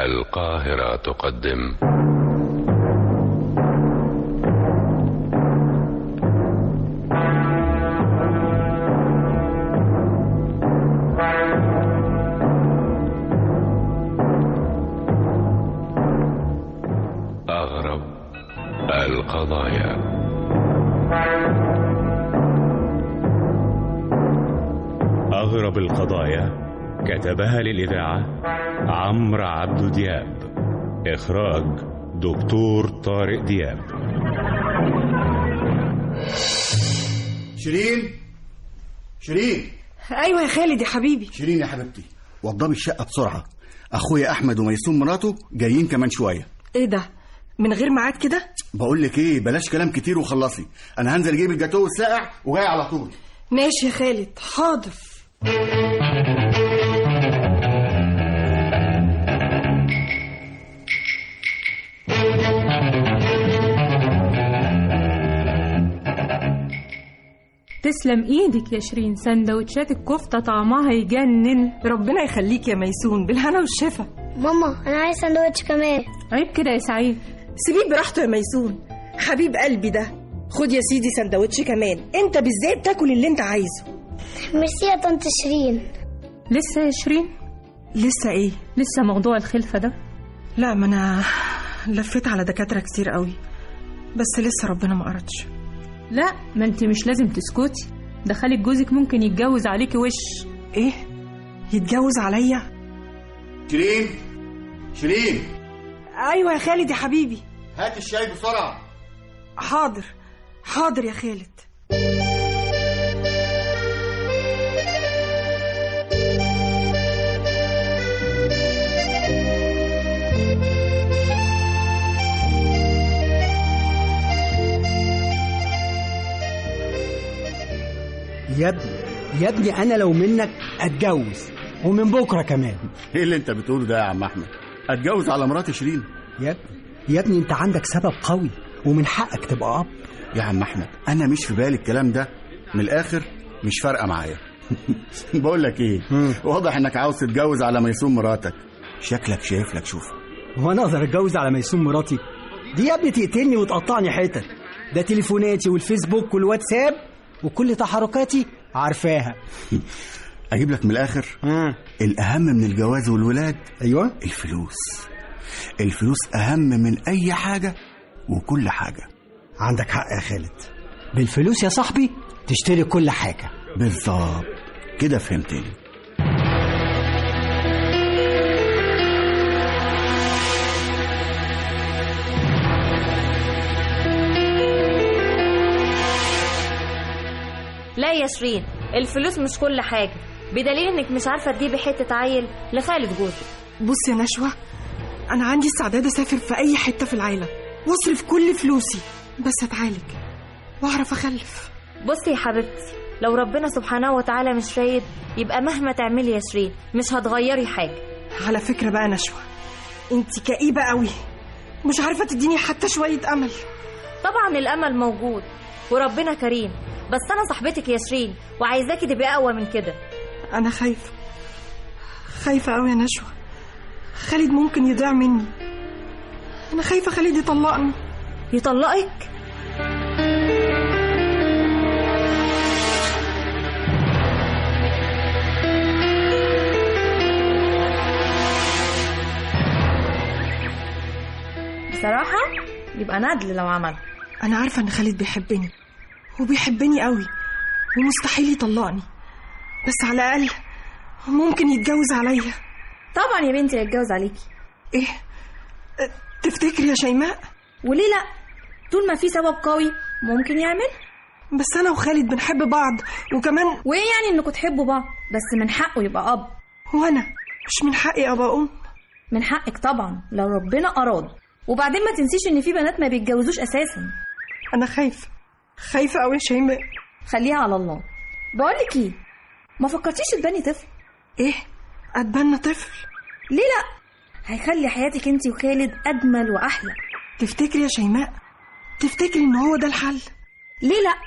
القاهرة تقدم أغرب القضايا أغرب القضايا كتبها للإذاعة عمرو عبد دياب إخراج دكتور طارق دياب شيرين شيرين ايوه يا خالد يا حبيبي شيرين يا حبيبتي وضبي الشقه بسرعه اخويا احمد وميسون مراته جايين كمان شويه ايه ده من غير ميعاد كده بقول لك ايه بلاش كلام كتير وخلصي انا هنزل اجيب الجاتوه الساقع وجاي على طول ماشي يا خالد حاضر تسلم ايدك يا شيرين سندوتشات الكفته طعمها يجنن ربنا يخليك يا ميسون بالهنا والشفا ماما انا عايز سندوتش كمان عيب كده يا سعيد سيبيه براحته يا ميسون حبيب قلبي ده خد يا سيدي سندوتش كمان انت بالذات تاكل اللي انت عايزه ميرسي يا طنط شيرين لسه يا شيرين لسه ايه لسه موضوع الخلفه ده لا ما انا لفيت على دكاتره كتير قوي بس لسه ربنا ما قرتش لا ما انت مش لازم تسكتي ده خالد جوزك ممكن يتجوز عليكي وش ايه يتجوز عليا شيرين شيرين ايوه يا خالد يا حبيبي هات الشاي بسرعه حاضر حاضر يا خالد يا ابني يا ابني انا لو منك اتجوز ومن بكره كمان ايه اللي انت بتقوله ده يا عم احمد اتجوز على مرات شيرين يا ابني يا ابني انت عندك سبب قوي ومن حقك تبقى اب يا عم احمد انا مش في بالي الكلام ده من الاخر مش فارقه معايا بقول لك ايه واضح انك عاوز تتجوز على ميسون مراتك شكلك شايف لك شوف هو انا اقدر اتجوز على ميسون مراتي دي يا ابني تقتلني وتقطعني حتت ده تليفوناتي والفيسبوك والواتساب وكل تحركاتي عارفاها اجيب لك من الاخر ها الاهم من الجواز والولاد ايوه الفلوس الفلوس اهم من اي حاجه وكل حاجه عندك حق يا خالد بالفلوس يا صاحبي تشتري كل حاجه بالظبط كده فهمتني لا يا شيرين الفلوس مش كل حاجة بدليل انك مش عارفة تجيبي حتة عيل لخالد جوزك بص يا نشوى انا عندي استعداد اسافر في اي حته في العالم واصرف كل فلوسي بس اتعالج واعرف اخلف بصي يا حبيبتي لو ربنا سبحانه وتعالى مش رايد يبقى مهما تعملي يا شيرين مش هتغيري حاجة على فكره بقى نشوى انت كئيبه قوي مش عارفه تديني حتى شويه امل طبعا الأمل موجود وربنا كريم بس أنا صاحبتك يا شيرين وعايزاكي تبقي أقوى من كده انا خايفه خايفه قوي يا نشوى خالد ممكن يضيع مني انا خايفه خالد يطلقني يطلقك بصراحة يبقى ندل لو عمل انا عارفه ان خالد بيحبني وبيحبني قوي ومستحيل يطلقني بس على الاقل ممكن يتجوز عليا طبعا يا بنتي هيتجوز عليكي ايه أه، تفتكري يا شيماء وليه لا طول ما في سبب قوي ممكن يعمل بس انا وخالد بنحب بعض وكمان وايه يعني انكم تحبوا بعض بس من حقه يبقى اب وانا مش من حقي ابقى ام من حقك طبعا لو ربنا اراد وبعدين ما تنسيش ان في بنات ما بيتجوزوش اساسا انا خايفه خايفه قوي يا شيماء خليها على الله بقولك ايه ما فكرتيش تبني طفل ايه اتبنى طفل ليه لا هيخلي حياتك انت وخالد اجمل واحلى تفتكري يا شيماء تفتكري ان هو ده الحل ليه لا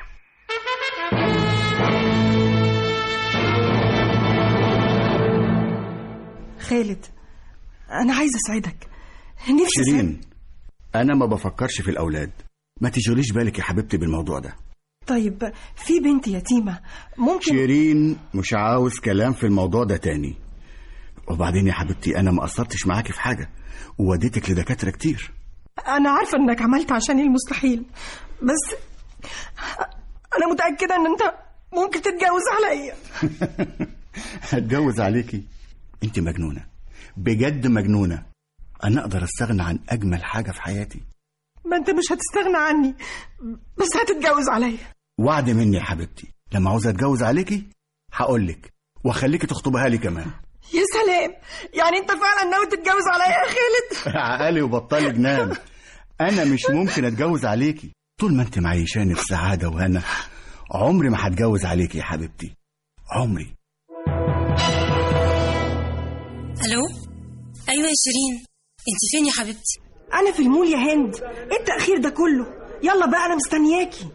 خالد انا عايزه اساعدك نفسي أساعدك. شيرين انا ما بفكرش في الاولاد ما تشغليش بالك يا حبيبتي بالموضوع ده طيب في بنت يتيمه ممكن شيرين مش عاوز كلام في الموضوع ده تاني وبعدين يا حبيبتي انا ما قصرتش معاكي في حاجه ووديتك لدكاتره كتير انا عارفه انك عملت عشان المستحيل بس انا متاكده ان انت ممكن تتجوز عليا هتجوز عليكي انت مجنونه بجد مجنونه انا اقدر استغنى عن اجمل حاجه في حياتي ما انت مش هتستغنى عني بس هتتجوز عليا وعد مني يا حبيبتي لما عاوز اتجوز عليكي هقولك واخليكي تخطبها لي كمان يا سلام يعني انت فعلا ناوي تتجوز عليا يا خالد عقلي وبطلي جنان انا مش ممكن اتجوز عليكي طول ما انت معيشاني في سعاده وهنا عمري ما هتجوز عليكي يا حبيبتي عمري الو ايوه يا شيرين انت فين يا حبيبتي انا في المول يا هند ايه التاخير ده كله يلا بقى انا مستنياكي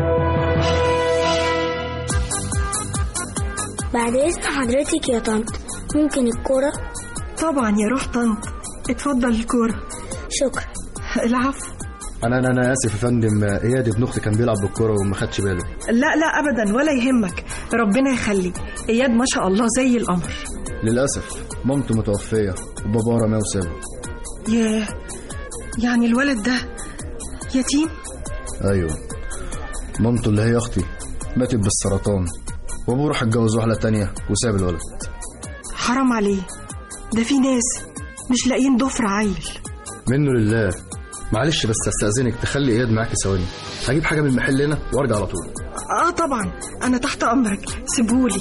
بعد إذن حضرتك يا طنط ممكن الكرة طبعا يا روح طنط اتفضل الكوره شكرا العفو انا انا انا اسف يا فندم اياد ابن اختي كان بيلعب بالكوره وما خدش باله لا لا ابدا ولا يهمك ربنا يخلي اياد ما شاء الله زي القمر للاسف مامته متوفيه وباباه رماه وسابه ياه يعني الولد ده يتيم ايوه مامته اللي هي اختي ماتت بالسرطان وابوه راح اتجوز واحده تانية وساب الولد حرام عليه ده في ناس مش لاقيين ضفر عيل منه لله معلش بس استاذنك تخلي اياد معاكي ثواني هجيب حاجه من المحل هنا وارجع على طول اه طبعا انا تحت امرك سيبهولي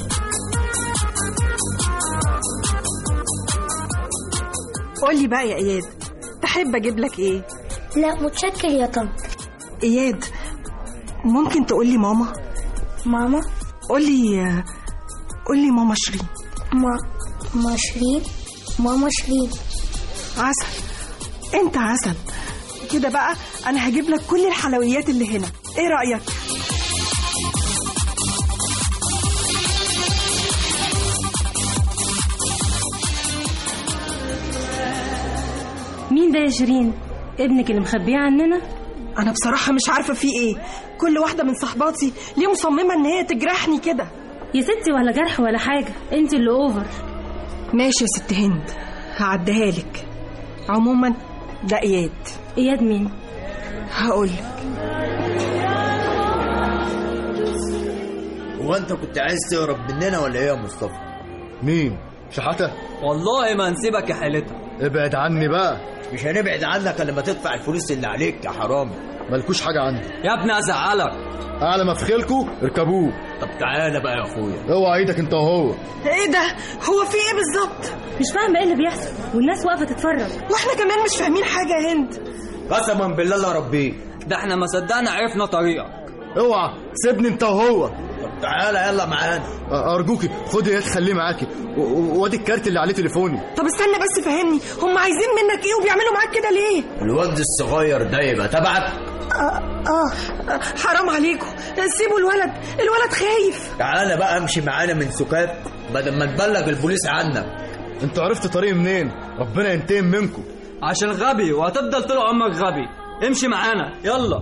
قولي بقى يا اياد تحب اجيب لك ايه لا متشكر يا طنط اياد ممكن تقولي ماما ماما قولي قولي ماما شيرين ما ما شيرين ماما شيرين عسل انت عسل كده بقى انا هجيب لك كل الحلويات اللي هنا ايه رايك مين ده يا شيرين ابنك اللي مخبيه عننا انا بصراحه مش عارفه في ايه كل واحده من صحباتي ليه مصممه ان هي تجرحني كده يا ستي ولا جرح ولا حاجه انت اللي اوفر ماشي يا ست هند هعديها لك عموما ده اياد اياد مين هقول هو انت كنت عايز تهرب مننا ولا ايه يا مصطفى مين شحاته والله ما نسيبك يا حالتها ابعد عني بقى مش هنبعد عنك الا لما تدفع الفلوس اللي عليك يا حرامي مالكوش حاجه عندي يا ابني ازعلك اعلى ما في خيلكوا اركبوه طب تعالى بقى يا اخويا اوعى ايدك انت وهو ايه ده هو في ايه بالظبط مش فاهمه ايه اللي بيحصل والناس واقفه تتفرج واحنا كمان مش فاهمين حاجه يا هند قسما بالله لا ربيك ده احنا ما صدقنا عرفنا طريقك اوعى سيبني انت وهو طب تعالى يلا معانا ارجوكي خدي اياد خليه معاكي و- و- وادي الكارت اللي عليه تليفوني طب استنى بس فهمني هم عايزين منك ايه وبيعملوا معاك كده ليه الواد الصغير ده يبقى تبعك آه, اه آه، حرام عليكم سيبوا الولد الولد خايف تعالى بقى امشي معانا من سكات بدل ما تبلغ البوليس عنك انتوا عرفتوا طريق منين ربنا ينتقم منكم عشان غبي وهتفضل طول عمرك غبي امشي معانا يلا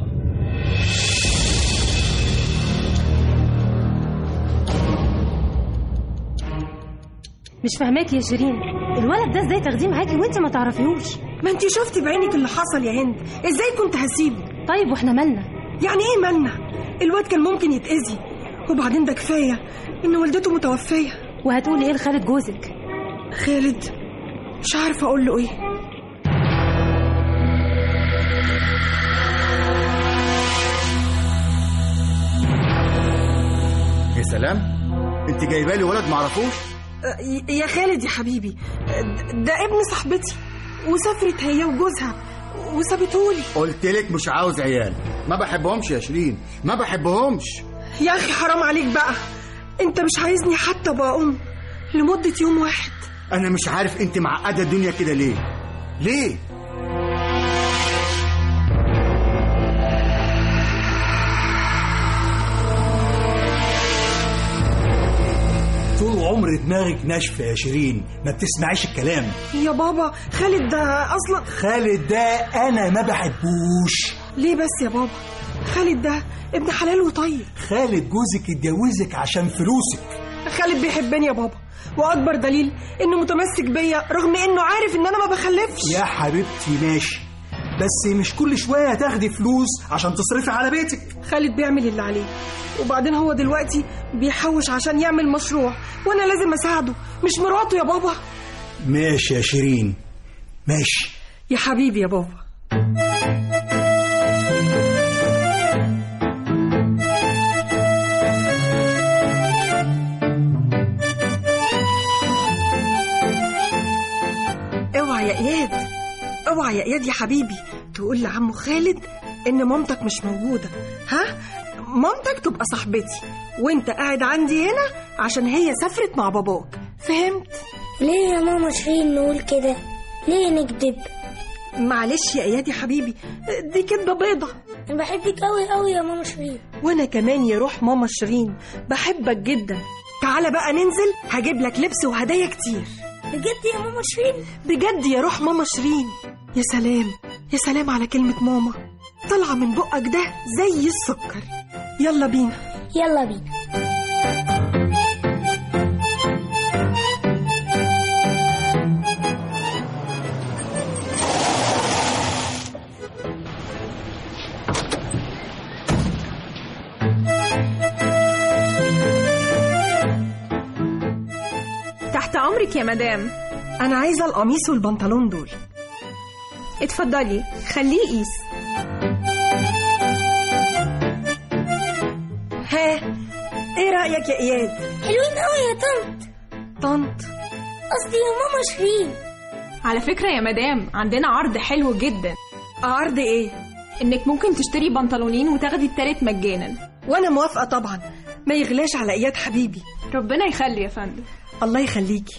مش فاهماك يا شيرين الولد ده ازاي تاخديه معاكي وانت ما تعرفيهوش ما انت شفتي بعينك اللي حصل يا هند ازاي كنت هسيبه طيب واحنا مالنا يعني ايه مالنا الواد كان ممكن يتأذي وبعدين ده كفايه ان والدته متوفيه وهتقولي ايه لخالد جوزك خالد مش عارفه اقول له ايه يا سلام انت جايبه لي ولد معرفوش آه، ي- يا خالد يا حبيبي آه، د- ده ابن صاحبتي وسافرت هي وجوزها وسابتهولي قلت لك مش عاوز عيال ما بحبهمش يا شيرين ما بحبهمش يا اخي حرام عليك بقى انت مش عايزني حتى ابقى ام لمده يوم واحد انا مش عارف انت معقده الدنيا كده ليه ليه طول عمر دماغك ناشفه يا شيرين ما بتسمعيش الكلام يا بابا خالد ده اصلا خالد ده انا ما بحبوش ليه بس يا بابا خالد ده ابن حلال وطيب خالد جوزك اتجوزك عشان فلوسك خالد بيحبني يا بابا واكبر دليل انه متمسك بيا رغم انه عارف ان انا ما بخلفش يا حبيبتي ماشي بس مش كل شويه تاخدي فلوس عشان تصرفي على بيتك خالد بيعمل اللي عليه وبعدين هو دلوقتي بيحوش عشان يعمل مشروع وانا لازم اساعده مش مراته يا بابا ماشي يا شيرين ماشي يا حبيبي يا بابا اوعى يا اياد اوعى يا اياد يا حبيبي تقول لعمو خالد ان مامتك مش موجوده ها مامتك تبقى صاحبتي وانت قاعد عندي هنا عشان هي سافرت مع باباك فهمت ليه يا ماما شيرين نقول كده ليه نكذب معلش يا اياد يا حبيبي دي كدبه بيضه انا بحبك قوي قوي يا ماما شيرين وانا كمان يا روح ماما شيرين بحبك جدا تعالى بقى ننزل هجيب لك لبس وهدايا كتير بجد يا ماما شيرين بجد يا روح ماما شيرين يا سلام يا سلام على كلمة ماما طالعة من بقك ده زي السكر يلا بينا يلا بينا تحت امرك يا مدام انا عايزة القميص والبنطلون دول اتفضلي خليه يقيس ها ايه رأيك يا اياد حلوين قوي يا طنط طنط قصدي يا ماما شيرين على فكرة يا مدام عندنا عرض حلو جدا عرض ايه انك ممكن تشتري بنطلونين وتاخدي التالت مجانا وانا موافقة طبعا ما يغلاش على اياد حبيبي ربنا يخلي يا فندم الله يخليكي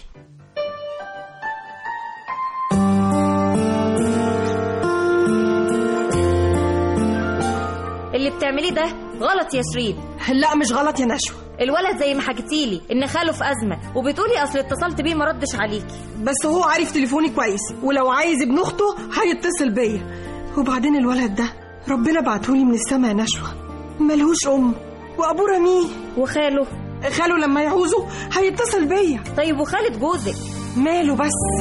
اللي بتعمليه ده غلط يا شيرين لا مش غلط يا نشوى الولد زي ما حكيتيلي ان خاله في ازمه وبتقولي اصل اتصلت بيه ما ردش عليكي بس هو عارف تليفوني كويس ولو عايز ابن اخته هيتصل بيا وبعدين الولد ده ربنا بعتهولي من السما يا نشوى ملهوش ام وابوه رميه وخاله خاله لما يعوزه هيتصل بيا طيب وخالد جوزك ماله بس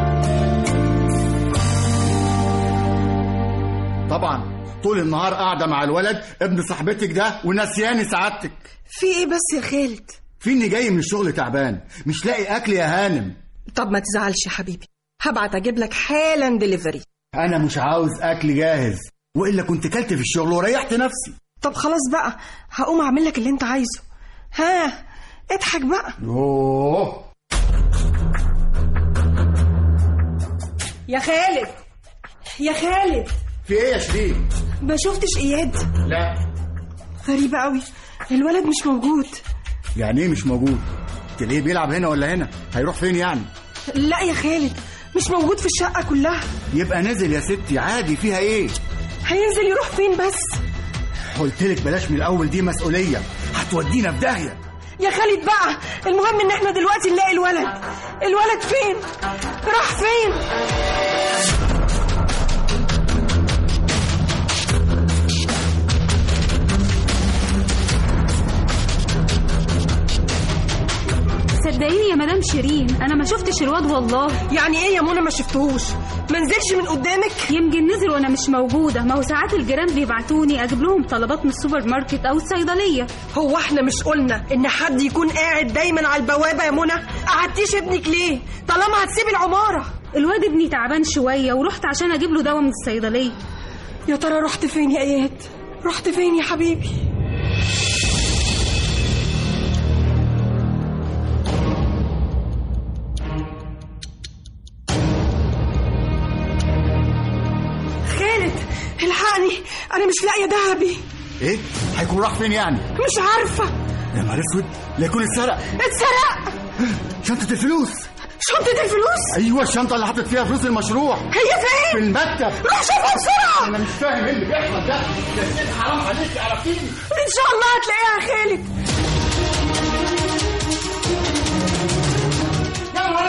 طبعا طول النهار قاعدة مع الولد ابن صاحبتك ده ونسياني سعادتك في ايه بس يا خالد في اني جاي من الشغل تعبان مش لاقي اكل يا هانم طب ما تزعلش يا حبيبي هبعت اجيب لك حالا دليفري انا مش عاوز اكل جاهز والا كنت كلت في الشغل وريحت نفسي طب خلاص بقى هقوم اعمل لك اللي انت عايزه ها اضحك بقى يوه يا خالد يا خالد في ايه يا شيرين ما شفتش اياد لا غريبة قوي الولد مش موجود يعني ايه مش موجود تلاقيه بيلعب هنا ولا هنا هيروح فين يعني لا يا خالد مش موجود في الشقة كلها يبقى نزل يا ستي عادي فيها ايه هينزل يروح فين بس قلت لك بلاش من الاول دي مسؤوليه هتودينا في داهيه يا خالد بقى المهم ان احنا دلوقتي نلاقي الولد الولد فين راح فين صدقيني يا مدام شيرين انا ما شفتش الواد والله يعني ايه يا منى ما شفتهوش ما نزلش من قدامك يمكن نزل وانا مش موجوده ما هو ساعات الجيران بيبعتوني اجيب لهم طلبات من السوبر ماركت او الصيدليه هو احنا مش قلنا ان حد يكون قاعد دايما على البوابه يا منى قعدتيش ابنك ليه طالما هتسيب العماره الواد ابني تعبان شويه ورحت عشان اجيب له دواء من الصيدليه يا ترى رحت فين يا اياد رحت فين يا حبيبي خالد الحقني انا مش لاقيه دهبي ايه هيكون راح فين يعني مش عارفه يا نهار اسود لا يكون اتسرق اتسرق شنطه الفلوس شنطه الفلوس ايوه الشنطه اللي حاطط فيها فلوس المشروع هي فين في المكتب روح شوفها بسرعه انا مش فاهم ايه اللي بيحصل ده يا ست حرام عليك عرفتيني ان شاء الله هتلاقيها يا خالد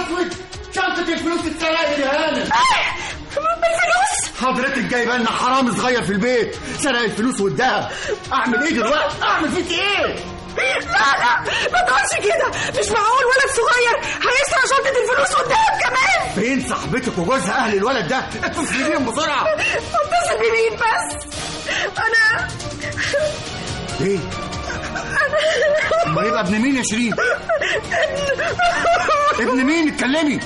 اسود شنطة الفلوس اتسرقت يا هانم الفلوس حضرتك جايبه لنا حرامي صغير في البيت سرق الفلوس والذهب اعمل ايه دلوقتي اعمل فيك ايه لا لا ما تقولش كده مش معقول ولد صغير هيسرق شنطة الفلوس والدهب كمان فين صاحبتك وجوزها اهل الولد ده اتصلي بيهم بسرعه اتصل بمين بس انا ايه امال يبقى ابن مين يا شيرين ابن مين اتكلمي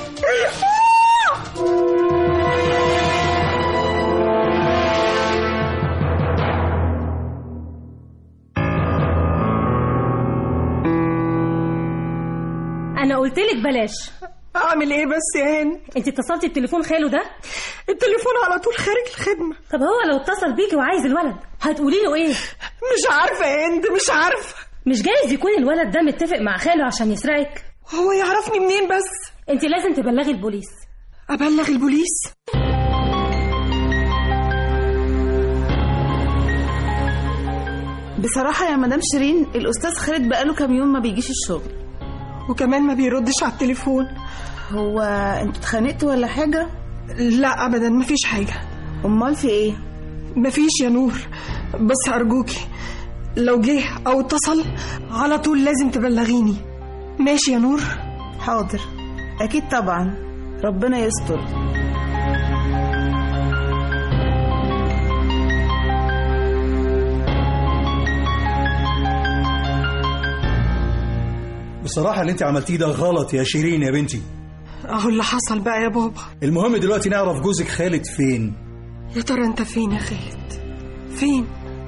انا قلت لك بلاش اعمل ايه بس يا هند انت اتصلتي بتليفون خاله ده التليفون على طول خارج الخدمة طب هو لو اتصل بيكي وعايز الولد هتقولي له ايه مش عارفة يا هند مش عارفة مش جايز يكون الولد ده متفق مع خاله عشان يسرقك هو يعرفني منين بس انت لازم تبلغي البوليس ابلغ البوليس بصراحة يا مدام شيرين الأستاذ خالد بقاله كام يوم ما بيجيش الشغل وكمان ما بيردش على التليفون هو انتوا اتخانقتوا ولا حاجة؟ لا ابدا مفيش حاجة أمال في إيه؟ مفيش يا نور بس ارجوكي لو جه او اتصل على طول لازم تبلغيني ماشي يا نور حاضر أكيد طبعا ربنا يستر بصراحة اللي انت عملتيه ده غلط يا شيرين يا بنتي اهو اللي حصل بقى يا بابا المهم دلوقتي نعرف جوزك خالد فين يا ترى انت فين يا خالد فين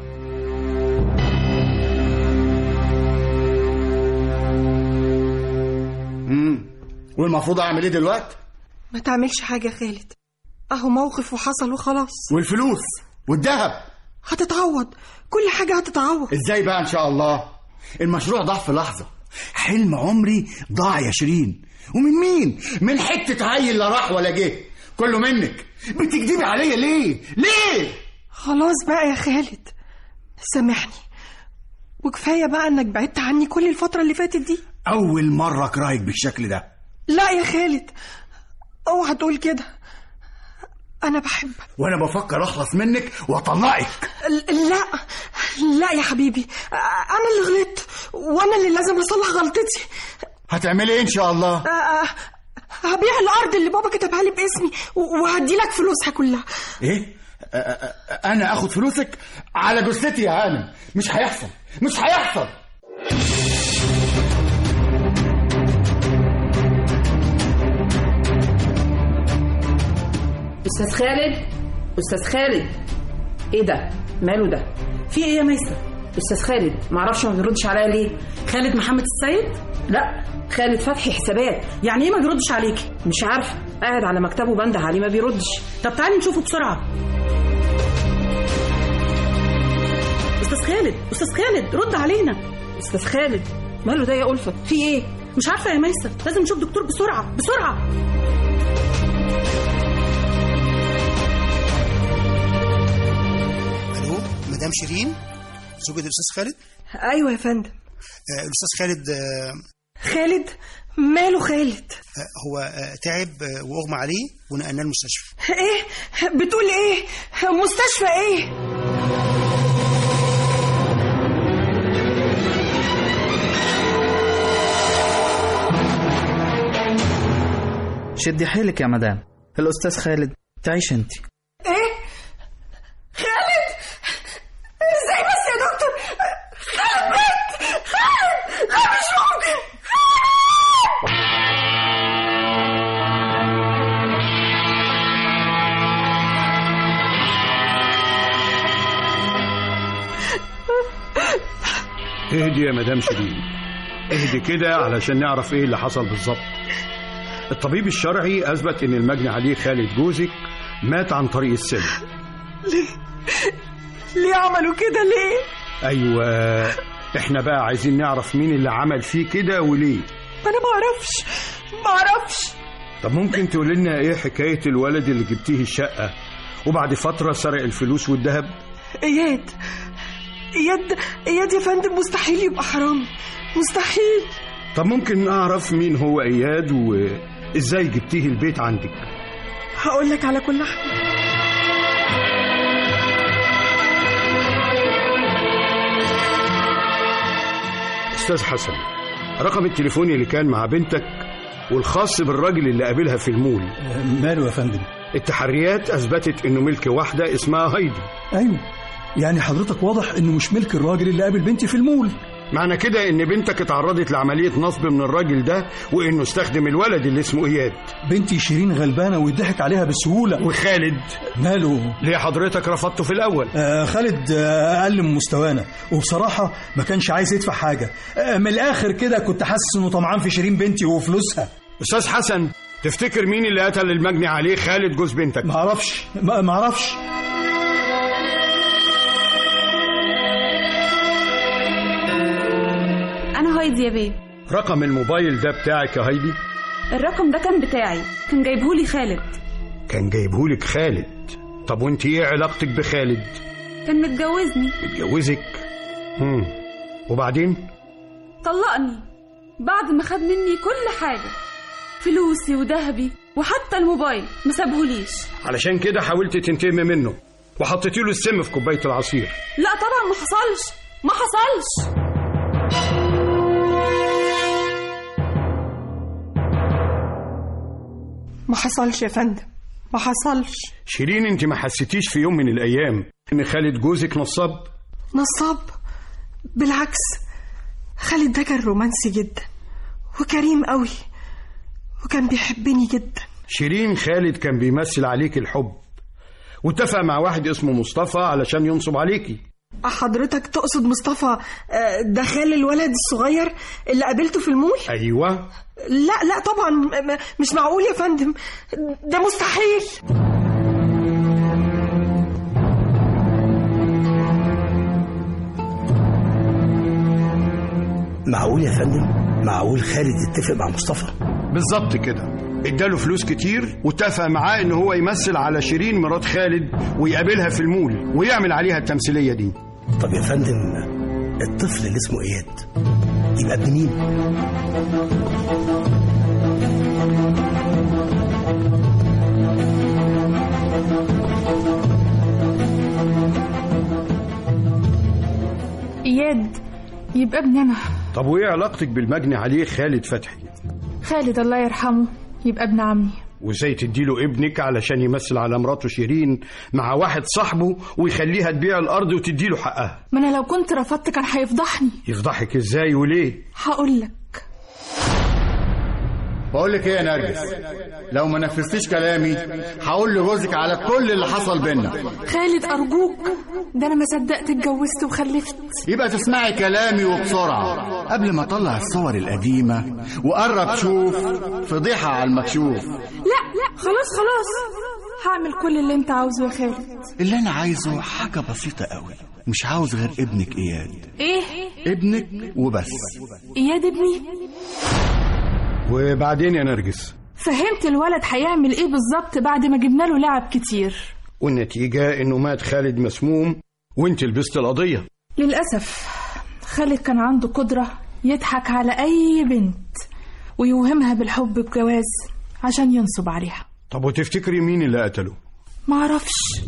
امم والمفروض اعمل ايه دلوقتي ما تعملش حاجة يا خالد اهو موقف وحصل وخلاص والفلوس والذهب هتتعوض كل حاجة هتتعوض ازاي بقى ان شاء الله المشروع ضاع في لحظه حلم عمري ضاع يا شيرين ومن مين من حته عيل لا راح ولا جه كله منك بتكدبي عليا ليه ليه خلاص بقى يا خالد سامحني وكفاية بقى انك بعدت عني كل الفترة اللي فاتت دي اول مره اكرهك بالشكل ده لا يا خالد اوعى تقول كده انا بحبك وانا بفكر اخلص منك واطلقك ل- لا لا يا حبيبي انا اللي غلطت وانا اللي لازم اصلح غلطتي هتعملي ايه ان شاء الله آه، آه، هبيع الارض اللي بابا كتبها لي باسمي و- وهدي لك فلوسها كلها ايه آه، آه، انا اخد فلوسك على جثتي يا هانم مش هيحصل مش هيحصل استاذ خالد استاذ خالد ايه ده ماله ده في ايه يا ميسر استاذ خالد معرفش ما بيردش عليا ليه خالد محمد السيد لا خالد فتحي حسابات يعني ايه ما بيردش عليكي مش عارفه قاعد على مكتبه بنده عليه ما بيردش طب تعالي نشوفه بسرعه استاذ خالد استاذ خالد رد علينا استاذ خالد ماله ده يا ألفة في ايه مش عارفه يا ميسر لازم نشوف دكتور بسرعه بسرعه الو مدام شيرين زوجة الاستاذ خالد ايوه يا فندم آه، الاستاذ خالد آه، خالد ماله خالد آه، هو آه، تعب آه، واغمى عليه ونقلناه المستشفى ايه بتقول ايه مستشفى ايه شدي حيلك يا مدام الأستاذ خالد تعيش انت ايه خالد ازاي بس يا دكتور خالد مات خالد لا مش ممكن اهدي يا مدام شيرين اهدي كده علشان نعرف ايه اللي حصل بالظبط الطبيب الشرعي اثبت ان المجني عليه خالد جوزك مات عن طريق السم ليه ليه عملوا كده ليه ايوه احنا بقى عايزين نعرف مين اللي عمل فيه كده وليه انا ما اعرفش ما اعرفش طب ممكن تقول لنا ايه حكايه الولد اللي جبتيه الشقه وبعد فتره سرق الفلوس والذهب اياد اياد اياد يا فندم مستحيل يبقى حرامي مستحيل طب ممكن نعرف مين هو اياد و... ازاي جبتيه البيت عندك هقول لك على كل حاجة استاذ حسن رقم التليفون اللي كان مع بنتك والخاص بالراجل اللي قابلها في المول ماله يا فندم التحريات اثبتت انه ملك واحده اسمها هايدي ايوه يعني حضرتك واضح انه مش ملك الراجل اللي قابل بنتي في المول معنى كده ان بنتك اتعرضت لعمليه نصب من الراجل ده وانه استخدم الولد اللي اسمه اياد بنتي شيرين غلبانه ويضحك عليها بسهوله وخالد ماله ليه حضرتك رفضته في الاول آه خالد آه اقل من مستوانا وبصراحه ما كانش عايز يدفع حاجه آه من الاخر كده كنت حاسس انه طمعان في شيرين بنتي وفلوسها استاذ حسن تفتكر مين اللي قتل المجني عليه خالد جوز بنتك ما اعرفش ما اعرفش انا هايدي يا بيه رقم الموبايل ده بتاعك يا هايدي الرقم ده كان بتاعي كان جايبهولي خالد كان جايبهولك خالد طب وانت ايه علاقتك بخالد كان متجوزني متجوزك امم وبعدين طلقني بعد ما خد مني كل حاجة فلوسي وذهبي وحتى الموبايل ما سابهوليش علشان كده حاولت تنتقمي منه وحطيتي له السم في كوبايه العصير لا طبعا ما حصلش ما حصلش ما حصلش يا فندم ما حصلش شيرين انت ما حسيتيش في يوم من الايام ان خالد جوزك نصاب نصاب بالعكس خالد ده كان رومانسي جدا وكريم قوي وكان بيحبني جدا شيرين خالد كان بيمثل عليك الحب واتفق مع واحد اسمه مصطفى علشان ينصب عليكي حضرتك تقصد مصطفى آه، ده خال الولد الصغير اللي قابلته في المول ايوه لا لا طبعا م- م- مش معقول يا فندم ده مستحيل معقول يا فندم معقول خالد يتفق مع مصطفى بالظبط كده اداله فلوس كتير واتفق معاه ان هو يمثل على شيرين مرات خالد ويقابلها في المول ويعمل عليها التمثيليه دي طب يا فندم الطفل اللي اسمه اياد يبقى ابن مين اياد يبقى ابني انا طب وايه علاقتك بالمجني عليه خالد فتحي خالد الله يرحمه يبقى ابن عمي وازاي تديله ابنك علشان يمثل على مراته شيرين مع واحد صاحبه ويخليها تبيع الارض وتديله حقها ما انا لو كنت رفضت كان هيفضحني يفضحك ازاي وليه هقول لك بقول لك ايه يا نرجس لو ما نفذتيش كلامي هقول لجوزك على كل اللي حصل بينا خالد ارجوك ده انا ما صدقت اتجوزت وخلفت يبقى تسمعي كلامي وبسرعة قبل ما اطلع الصور القديمة وقرب شوف فضيحة على المكشوف لا لا خلاص خلاص هعمل كل اللي انت عاوزه يا خالد اللي انا عايزه حاجة بسيطة قوي مش عاوز غير ابنك اياد ايه ابنك وبس اياد ابني وبعدين يا نرجس فهمت الولد هيعمل ايه بالظبط بعد ما جبنا له لعب كتير والنتيجه انه مات خالد مسموم وانت لبست القضيه للأسف خالد كان عنده قدرة يضحك على أي بنت ويوهمها بالحب بجواز عشان ينصب عليها طب وتفتكري مين اللي قتله معرفش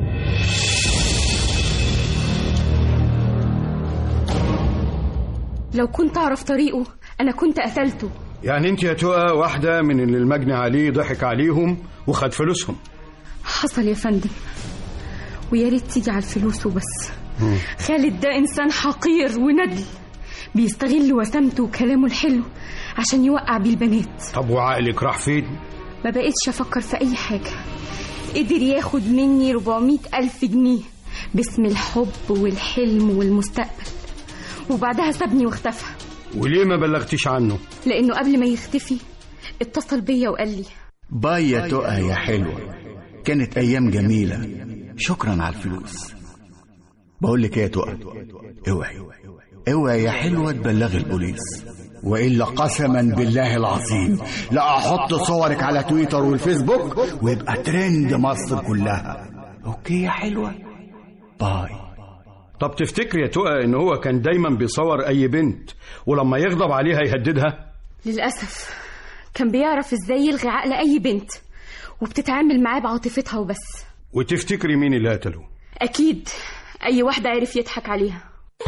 لو كنت أعرف طريقه أنا كنت قتلته يعني انت يا تقى واحده من اللي المجني عليه ضحك عليهم وخد فلوسهم حصل يا فندم ويا ريت تيجي على الفلوس وبس خالد ده إنسان حقير وندل بيستغل وسامته وكلامه الحلو عشان يوقع بيه البنات طب وعقلك راح فين ما بقتش أفكر في أي حاجة قدر ياخد مني 400 ألف جنيه باسم الحب والحلم والمستقبل وبعدها سابني واختفى وليه ما بلغتيش عنه لأنه قبل ما يختفي اتصل بيا وقال لي باي يا تقى يا حلوة كانت أيام جميلة شكرا على الفلوس بقول لك ايه يا تقى اوعي اوعي يا حلوة تبلغي البوليس وإلا قسما بالله العظيم لا أحط صورك على تويتر والفيسبوك ويبقى ترند مصر كلها أوكي يا حلوة باي طب تفتكري يا تقى ان هو كان دايما بيصور اي بنت ولما يغضب عليها يهددها للأسف كان بيعرف ازاي يلغي عقل اي بنت وبتتعامل معاه بعاطفتها وبس وتفتكري مين اللي قتله اكيد اي واحدة عرف يضحك عليها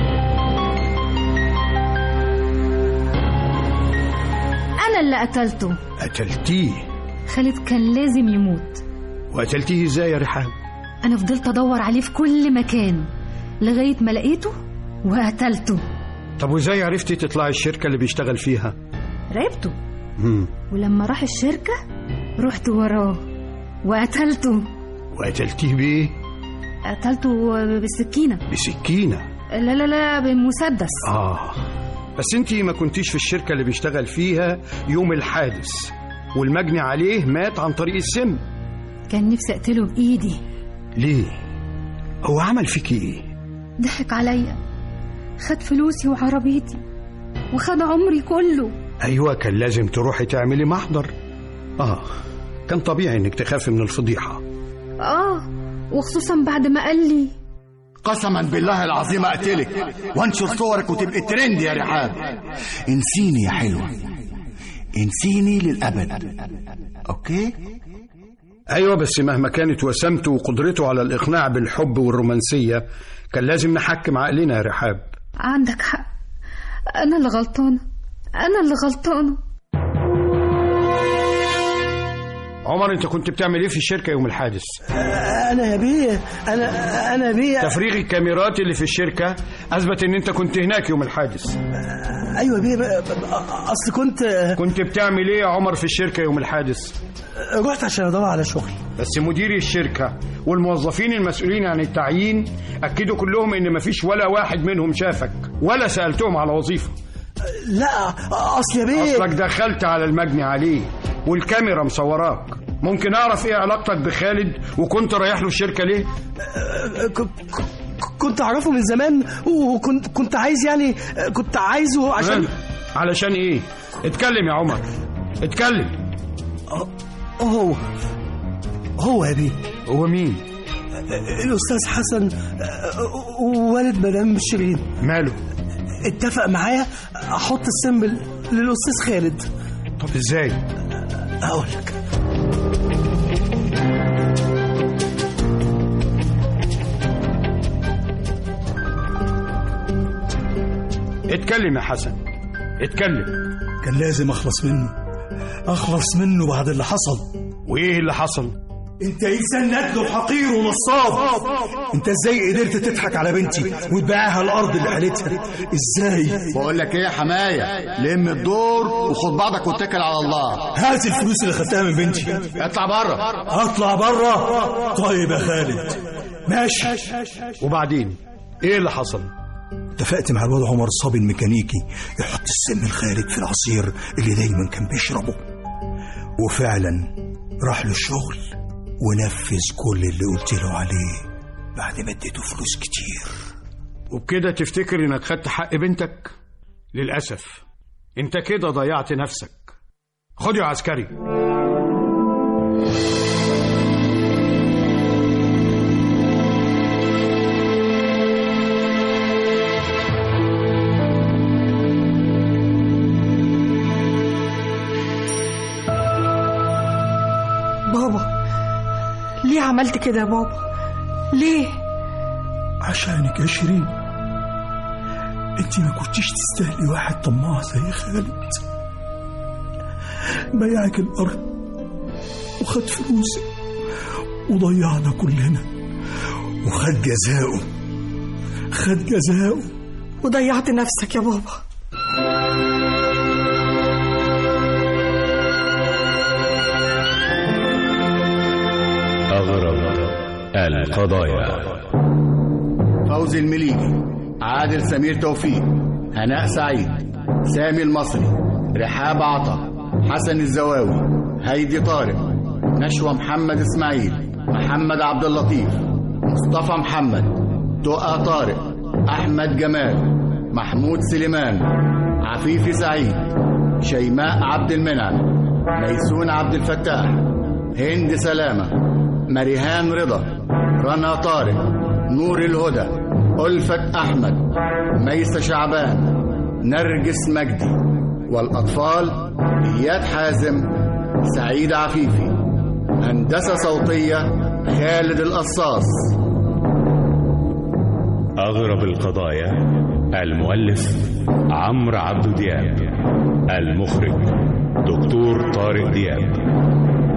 أنا اللي قتلته قتلتيه خالد كان لازم يموت وقتلتيه ازاي يا رحاب أنا فضلت أدور عليه في كل مكان لغاية ما لقيته وقتلته طب وازاي عرفتي تطلعي الشركة اللي بيشتغل فيها راقبته مم. ولما راح الشركة رحت وراه وقتلته وقتلتيه بايه قتلته بالسكينة بسكينة لا لا لا بمسدس اه بس انتي ما كنتيش في الشركة اللي بيشتغل فيها يوم الحادث والمجني عليه مات عن طريق السم كان نفسي أقتله بإيدي ليه هو عمل فيكي ايه ضحك عليا خد فلوسي وعربيتي وخد عمري كله ايوه كان لازم تروحي تعملي محضر اه كان طبيعي انك تخافي من الفضيحة آه وخصوصا بعد ما قال لي قسما بالله العظيم اقتلك وانشر صورك وتبقى ترند يا رحاب انسيني يا حلوه انسيني للابد اوكي ايوه بس مهما كانت وسامته وقدرته على الاقناع بالحب والرومانسية كان لازم نحكم عقلنا يا رحاب عندك حق أنا اللي غلطانة أنا اللي غلطانة عمر انت كنت بتعمل ايه في الشركة يوم الحادث انا يا بيه انا انا يا بيه تفريغ الكاميرات اللي في الشركة اثبت ان انت كنت هناك يوم الحادث ايوه يا بيه ب- ب- اصل كنت كنت بتعمل ايه يا عمر في الشركة يوم الحادث رحت عشان ادور على شغل بس مدير الشركة والموظفين المسؤولين عن التعيين أكدوا كلهم إن مفيش ولا واحد منهم شافك ولا سألتهم على وظيفة لا اصل يا بيه أصلك دخلت على المجني عليه والكاميرا مصوراك ممكن أعرف إيه علاقتك بخالد وكنت رايح له الشركة ليه؟ ك- ك- كنت اعرفه من زمان وكنت كنت عايز يعني كنت عايزه عشان علشان إيه؟ اتكلم يا عمر اتكلم هو هو يا بيه هو مين؟ الاستاذ حسن والد مدام شيرين ماله؟ اتفق معايا احط السم للاستاذ خالد طب ازاي؟ هقول لك اتكلم يا حسن اتكلم كان لازم اخلص منه اخلص منه بعد اللي حصل وايه اللي حصل انت انسان ندل وحقير ونصاب انت ازاي قدرت تضحك على بنتي وتبيعها الارض اللي قالتها ازاي بقول لك ايه يا حمايه لم الدور وخد بعضك واتكل على الله هات الفلوس اللي خدتها من بنتي اطلع بره اطلع بره طيب يا خالد ماشي وبعدين ايه اللي حصل اتفقت مع الواد عمر الصبي الميكانيكي يحط السم الخالد في العصير اللي دايما كان بيشربه وفعلا راح له الشغل ونفذ كل اللي قلت له عليه بعد ما اديته فلوس كتير وبكده تفتكر انك خدت حق بنتك للأسف انت كده ضيعت نفسك خد يا عسكري بابا ليه عملت كده يا بابا ليه عشانك يا شيرين انت ما كنتيش تستاهلي واحد طماع زي خالد بيعك الارض وخد فلوسك وضيعنا كلنا وخد جزاؤه خد جزاؤه وضيعت نفسك يا بابا أغرب القضايا فوزي المليجي عادل سمير توفيق هناء سعيد سامي المصري رحاب عطا حسن الزواوي هيدي طارق نشوى محمد اسماعيل محمد عبد اللطيف مصطفى محمد تقى طارق احمد جمال محمود سليمان عفيفي سعيد شيماء عبد المنعم ميسون عبد الفتاح هند سلامه مريهان رضا رنا طارق نور الهدى ألفت أحمد ميسة شعبان نرجس مجدي والأطفال إياد حازم سعيد عفيفي هندسة صوتية خالد القصاص أغرب القضايا المؤلف عمرو عبد دياب المخرج دكتور طارق دياب